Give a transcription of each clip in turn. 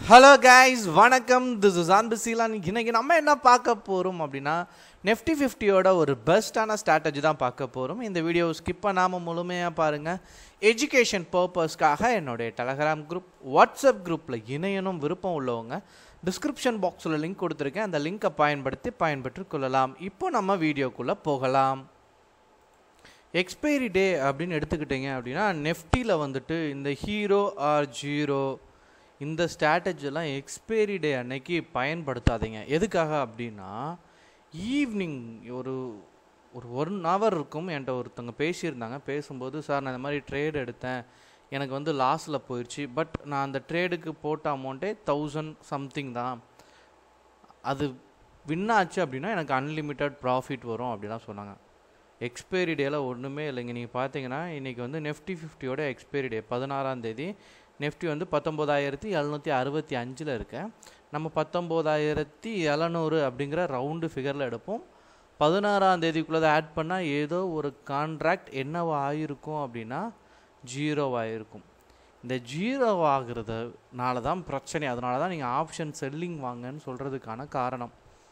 hello guys வணக்கம் this is ஆன் பிசிலான் இன்னைக்கு நம்ம என்ன பார்க்க போகிறோம் அப்படின்னா நெஃப்டி ஃபிஃப்டியோட ஒரு பெஸ்ட்டான ஸ்ட்ராட்டஜி தான் பார்க்க போகிறோம் இந்த வீடியோ ஸ்கிப் பண்ணாமல் முழுமையாக பாருங்கள் எஜுகேஷன் பர்பஸ்க்காக என்னுடைய டெலகிராம் குரூப் வாட்ஸ்அப் குரூப்பில் இணையணும் விருப்பம் உள்ளவங்க டிஸ்கிரிப்ஷன் பாக்ஸில் லிங்க் கொடுத்துருக்கேன் அந்த லிங்கை பயன்படுத்தி பயன்பெற்று கொள்ளலாம் இப்போ நம்ம வீடியோக்குள்ளே போகலாம் எக்ஸ்பைரி டே அப்படின்னு எடுத்துக்கிட்டிங்க அப்படின்னா நெஃப்டியில் வந்துட்டு இந்த ஹீரோ ஆர் ஜீரோ இந்த ஸ்ட்ராட்டஜிலாம் எக்ஸ்பைரி டே அன்னைக்கு பயன்படுத்தாதீங்க எதுக்காக அப்படின்னா ஈவினிங் ஒரு ஒரு ஒன் ஹவர் இருக்கும் என்கிட்ட ஒருத்தவங்க பேசியிருந்தாங்க பேசும்போது சார் நான் இந்த மாதிரி ட்ரேட் எடுத்தேன் எனக்கு வந்து லாஸில் போயிடுச்சு பட் நான் அந்த ட்ரேடுக்கு போட்ட அமௌண்ட்டே தௌசண்ட் சம்திங் தான் அது வின் ஆச்சு அப்படின்னா எனக்கு அன்லிமிட்டெட் ப்ராஃபிட் வரும் அப்படிலாம் சொன்னாங்க எக்ஸ்பைரி டேல ஒன்றுமே இல்லைங்க நீங்கள் பார்த்தீங்கன்னா இன்றைக்கி வந்து நெஃப்டி ஃபிஃப்டியோட எக்ஸ்பைரி டே பதினாறாம் தேதி நெஃப்டி வந்து பத்தொம்போதாயிரத்தி எழுநூற்றி அறுபத்தி அஞ்சில் இருக்கு நம்ம பத்தொம்போதாயிரத்தி எழுநூறு அப்படிங்கிற ரவுண்டு ஃபிகரில் எடுப்போம் பதினாறாம் தேதிக்குள்ளே ஆட் பண்ணால் ஏதோ ஒரு கான்ட்ராக்ட் என்னவா ஆகிருக்கும் அப்படின்னா ஜீரோ ஆகிருக்கும் இந்த ஜீரோ ஆகுறதுனால தான் பிரச்சனை அதனால தான் நீங்கள் ஆப்ஷன் செல்லிங் வாங்கன்னு சொல்கிறதுக்கான காரணம்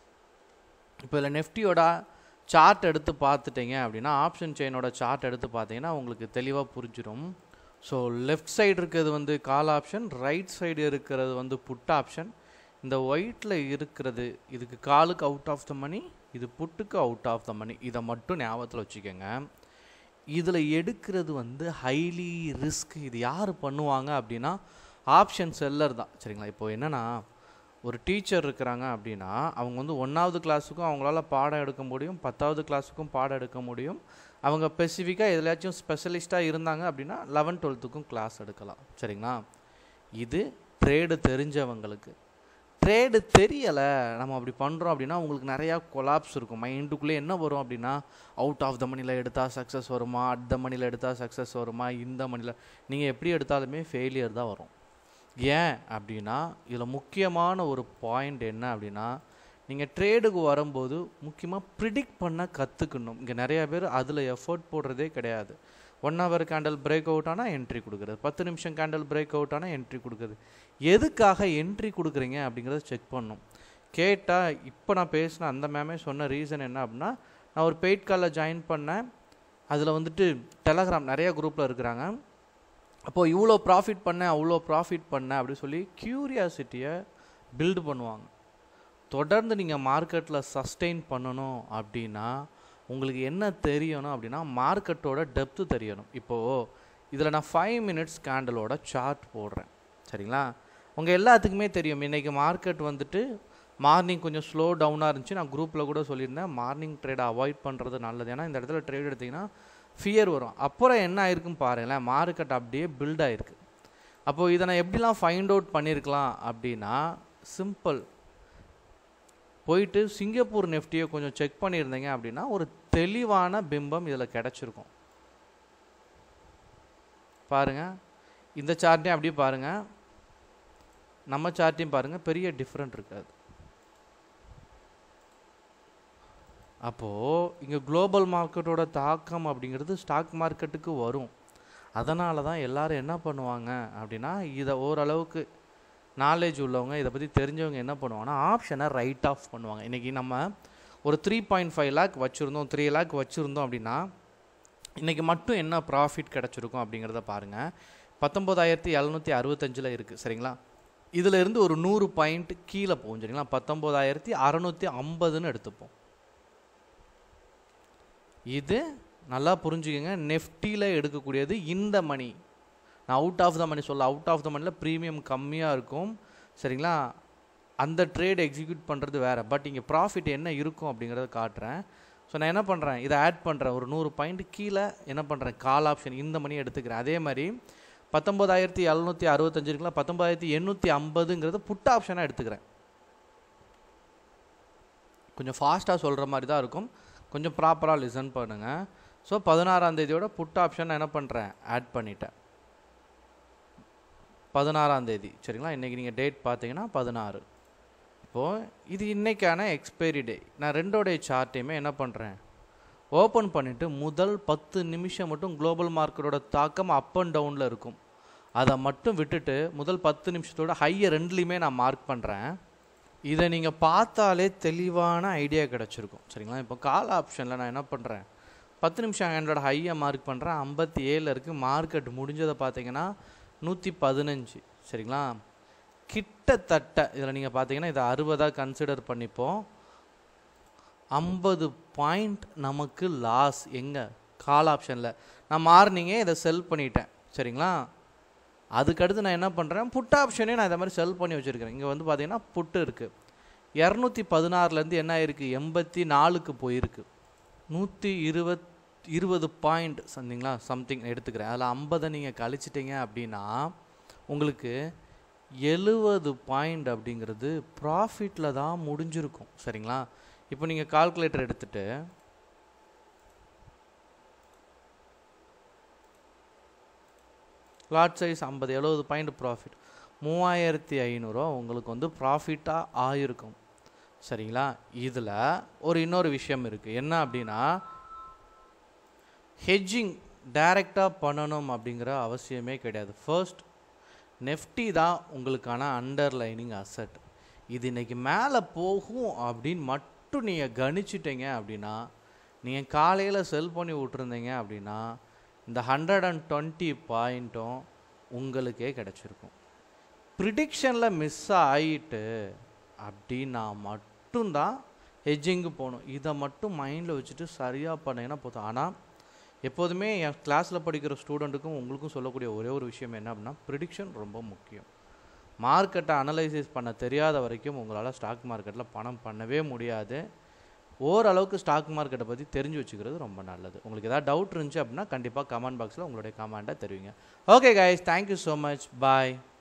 இப்போ இதில் நெஃப்டியோட சார்ட் எடுத்து பார்த்துட்டீங்க அப்படின்னா ஆப்ஷன் செயினோட சார்ட் எடுத்து பார்த்தீங்கன்னா உங்களுக்கு தெளிவாக புரிஞ்சிடும் ஸோ லெஃப்ட் சைடு இருக்கிறது வந்து கால் ஆப்ஷன் ரைட் சைடு இருக்கிறது வந்து புட் ஆப்ஷன் இந்த ஒயிட்டில் இருக்கிறது இதுக்கு காலுக்கு அவுட் ஆஃப் த மணி இது புட்டுக்கு அவுட் ஆஃப் த மணி இதை மட்டும் ஞாபகத்தில் வச்சுக்கோங்க இதில் எடுக்கிறது வந்து ஹைலி ரிஸ்க் இது யார் பண்ணுவாங்க அப்படின்னா ஆப்ஷன் செல்லர் தான் சரிங்களா இப்போ என்னென்னா ஒரு டீச்சர் இருக்கிறாங்க அப்படின்னா அவங்க வந்து ஒன்றாவது கிளாஸுக்கும் அவங்களால பாடம் எடுக்க முடியும் பத்தாவது கிளாஸுக்கும் பாடம் எடுக்க முடியும் அவங்க ஸ்பெசிஃபிக்காக எதுலையாச்சும் ஸ்பெஷலிஸ்ட்டாக இருந்தாங்க அப்படின்னா லெவன் டுவெல்த்துக்கும் கிளாஸ் எடுக்கலாம் சரிங்களா இது ட்ரேடு தெரிஞ்சவங்களுக்கு ட்ரேடு தெரியலை நம்ம அப்படி பண்ணுறோம் அப்படின்னா உங்களுக்கு நிறையா கொலாப்ஸ் இருக்கும் மைண்டுக்குள்ளே என்ன வரும் அப்படின்னா அவுட் ஆஃப் த மணியில் எடுத்தால் சக்ஸஸ் வருமா அட் த மணியில் எடுத்தால் சக்ஸஸ் வருமா இந்த மணியில் நீங்கள் எப்படி எடுத்தாலுமே ஃபெயிலியர் தான் வரும் ஏன் அப்படின்னா இதில் முக்கியமான ஒரு பாயிண்ட் என்ன அப்படின்னா நீங்கள் ட்ரேடுக்கு வரும்போது முக்கியமாக ப்ரிடிக்ட் பண்ண கற்றுக்கணும் இங்கே நிறைய பேர் அதில் எஃபர்ட் போடுறதே கிடையாது one hour candle break out ஆனால் என்ட்ரி கொடுக்குறது பத்து நிமிஷம் கேண்டல் பிரேக் அவுட் ஆனால் என்ட்ரி கொடுக்குறது எதுக்காக என்ட்ரி கொடுக்குறீங்க அப்படிங்கிறத செக் பண்ணணும் கேட்டால் இப்போ நான் பேசின அந்த மேமே சொன்ன ரீசன் என்ன அப்படின்னா நான் ஒரு பெய்ட் காலில் ஜாயின் பண்ணேன் அதில் வந்துட்டு டெலகிராம் நிறைய குரூப்பில் இருக்கிறாங்க அப்போது இவ்வளோ ப்ராஃபிட் பண்ணேன் அவ்வளோ ப்ராஃபிட் பண்ணேன் அப்படி சொல்லி க்யூரியாசிட்டியை பில்டு பண்ணுவாங்க தொடர்ந்து நீங்கள் மார்க்கெட்டில் சஸ்டெயின் பண்ணணும் அப்படின்னா உங்களுக்கு என்ன தெரியணும் அப்படின்னா மார்க்கெட்டோட டெப்த்து தெரியணும் இப்போது இதில் நான் ஃபைவ் மினிட்ஸ் கேண்டலோட சார்ட் போடுறேன் சரிங்களா உங்கள் எல்லாத்துக்குமே தெரியும் இன்றைக்கி மார்க்கெட் வந்துட்டு மார்னிங் கொஞ்சம் ஸ்லோ டவுனாக இருந்துச்சு நான் குரூப்பில் கூட சொல்லியிருந்தேன் மார்னிங் ட்ரேடை அவாய்ட் பண்ணுறது நல்லது ஏன்னா இந்த இடத்துல ட்ரேட் எடுத்திங்கன்னா ஃபியர் வரும் அப்புறம் என்ன ஆயிருக்குன்னு பாருங்களேன் மார்க்கெட் அப்படியே பில்ட் ஆகிருக்கு அப்போது இதை நான் எப்படிலாம் ஃபைண்ட் அவுட் பண்ணியிருக்கலாம் அப்படின்னா சிம்பிள் போயிட்டு சிங்கப்பூர் நெஃப்டியை கொஞ்சம் செக் பண்ணியிருந்தீங்க அப்படின்னா ஒரு தெளிவான பிம்பம் இதில் கிடச்சிருக்கும் பாருங்கள் இந்த சார்ட்டையும் அப்படியே பாருங்கள் நம்ம சார்ட்டையும் பாருங்கள் பெரிய டிஃப்ரெண்ட் இருக்காது அப்போது இங்கே குளோபல் மார்க்கெட்டோட தாக்கம் அப்படிங்கிறது ஸ்டாக் மார்க்கெட்டுக்கு வரும் அதனால தான் எல்லோரும் என்ன பண்ணுவாங்க அப்படின்னா இதை ஓரளவுக்கு நாலேஜ் உள்ளவங்க இதை பற்றி தெரிஞ்சவங்க என்ன பண்ணுவாங்கன்னா ஆப்ஷனை ரைட் ஆஃப் பண்ணுவாங்க இன்றைக்கி நம்ம ஒரு த்ரீ பாயிண்ட் ஃபைவ் லேக் வச்சுருந்தோம் த்ரீ லேக் வச்சுருந்தோம் அப்படின்னா இன்றைக்கி மட்டும் என்ன ப்ராஃபிட் கிடச்சிருக்கும் அப்படிங்கிறத பாருங்கள் பத்தொம்போதாயிரத்தி எழுநூற்றி அறுபத்தஞ்சில் இருக்குது சரிங்களா இதில் இருந்து ஒரு நூறு பாயிண்ட் கீழே போகும் சரிங்களா பத்தொம்போதாயிரத்தி அறநூற்றி ஐம்பதுன்னு எடுத்துப்போம் இது நல்லா புரிஞ்சுக்கோங்க நெஃப்டியில் எடுக்கக்கூடியது இந்த மணி நான் அவுட் ஆஃப் த மணி சொல்ல அவுட் ஆஃப் த மணியில் ப்ரீமியம் கம்மியாக இருக்கும் சரிங்களா அந்த ட்ரேட் எக்ஸிக்யூட் பண்ணுறது வேறு பட் இங்கே ப்ராஃபிட் என்ன இருக்கும் அப்படிங்கிறத காட்டுறேன் ஸோ நான் என்ன பண்ணுறேன் இதை ஆட் பண்ணுறேன் ஒரு நூறு பாயிண்ட் கீழே என்ன பண்ணுறேன் கால் ஆப்ஷன் இந்த மணி எடுத்துக்கிறேன் அதே மாதிரி பத்தொம்போதாயிரத்தி எழுநூற்றி அறுபத்தஞ்சு இருக்குல்ல பத்தொம்பதாயிரத்தி எண்ணூற்றி ஐம்பதுங்கிறத புட் ஆப்ஷனாக எடுத்துக்கிறேன் கொஞ்சம் ஃபாஸ்ட்டாக சொல்கிற மாதிரி தான் இருக்கும் கொஞ்சம் ப்ராப்பராக லிசன் பண்ணுங்கள் ஸோ பதினாறாம் தேதியோட புட் ஆப்ஷன் என்ன பண்ணுறேன் ஆட் பண்ணிட்டேன் பதினாறாம் தேதி சரிங்களா இன்றைக்கி நீங்கள் டேட் பார்த்தீங்கன்னா பதினாறு இப்போது இது இன்றைக்கான எக்ஸ்பைரி டே நான் ரெண்டோடைய சார்ட்டையுமே என்ன பண்ணுறேன் ஓப்பன் பண்ணிவிட்டு முதல் பத்து நிமிஷம் மட்டும் குளோபல் மார்க்கெட்டோட தாக்கம் அப் அண்ட் டவுனில் இருக்கும் அதை மட்டும் விட்டுட்டு முதல் பத்து நிமிஷத்தோட ஹையை ரெண்டுலேயுமே நான் மார்க் பண்ணுறேன் இதை நீங்கள் பார்த்தாலே தெளிவான ஐடியா கிடச்சிருக்கும் சரிங்களா இப்போ கால் ஆப்ஷனில் நான் என்ன பண்ணுறேன் பத்து நிமிஷம் ஹேண்டோட ஹையை மார்க் பண்ணுறேன் ஐம்பத்தி ஏழில் இருக்குது மார்க்கெட் முடிஞ்சதை பார்த்தீங்கன்னா நூற்றி பதினஞ்சு சரிங்களா கிட்டத்தட்ட இதில் நீங்கள் பார்த்தீங்கன்னா இதை அறுபதாக கன்சிடர் பண்ணிப்போம் ஐம்பது பாயிண்ட் நமக்கு லாஸ் எங்கே கால் ஆப்ஷனில் நான் மார்னிங்கே இதை செல் பண்ணிட்டேன் சரிங்களா அதுக்கடுத்து நான் என்ன பண்ணுறேன் புட் ஆப்ஷனே நான் இதை மாதிரி செல் பண்ணி வச்சுருக்கிறேன் இங்கே வந்து பார்த்தீங்கன்னா புட்டு இருக்குது இரநூத்தி பதினாறுலேருந்து என்ன ஆயிருக்கு எண்பத்தி நாலுக்கு போயிருக்கு நூற்றி இருபத் இருபது பாயிண்ட் சம்திங்களா சம்திங் எடுத்துக்கிறேன் அதில் ஐம்பதை நீங்கள் கழிச்சிட்டிங்க அப்படின்னா உங்களுக்கு எழுபது பாயிண்ட் அப்படிங்கிறது ப்ராஃபிட்டில் தான் முடிஞ்சிருக்கும் சரிங்களா இப்போ நீங்கள் கால்குலேட்டர் எடுத்துகிட்டு லாட் சைஸ் ஐம்பது எழுபது பாயிண்ட் ப்ராஃபிட் மூவாயிரத்தி ஐநூறுரூவா உங்களுக்கு வந்து ப்ராஃபிட்டாக ஆயிருக்கும் சரிங்களா இதில் ஒரு இன்னொரு விஷயம் இருக்குது என்ன அப்படின்னா ஹெட்ஜிங் டைரெக்டாக பண்ணணும் அப்படிங்கிற அவசியமே கிடையாது ஃபர்ஸ்ட் நெஃப்டி தான் உங்களுக்கான அண்டர்லைனிங் அசட் இது இன்னைக்கு மேலே போகும் அப்படின்னு மட்டும் நீங்கள் கணிச்சிட்டீங்க அப்படின்னா நீங்கள் காலையில் செல் பண்ணி விட்டுருந்தீங்க அப்படின்னா இந்த ஹண்ட்ரட் அண்ட் டுவெண்ட்டி பாயிண்ட்டும் உங்களுக்கே கிடச்சிருக்கும் ப்ரிடிக்ஷனில் மிஸ் ஆகிட்டு அப்படின்னா மட்டும்தான் ஹெஜ்ஜிங்கு போகணும் இதை மட்டும் மைண்டில் வச்சுட்டு சரியாக பண்ணீங்கன்னா போதும் ஆனால் எப்போதுமே என் கிளாஸில் படிக்கிற ஸ்டூடெண்ட்டுக்கும் உங்களுக்கும் சொல்லக்கூடிய ஒரே ஒரு விஷயம் என்ன அப்படின்னா ப்ரிடிக்ஷன் ரொம்ப முக்கியம் மார்க்கெட்டை அனலைசிஸ் பண்ண தெரியாத வரைக்கும் உங்களால் ஸ்டாக் மார்க்கெட்டில் பணம் பண்ணவே முடியாது ஓரளவுக்கு ஸ்டாக் மார்க்கெட்டை பற்றி தெரிஞ்சு வச்சுக்கிறது ரொம்ப நல்லது உங்களுக்கு ஏதாவது டவுட் இருந்துச்சு அப்படின்னா கண்டிப்பாக கமெண்ட் பாக்ஸில் உங்களுடைய கமெண்ட்டை தெரிவிங்க okay guys thank you so much பாய்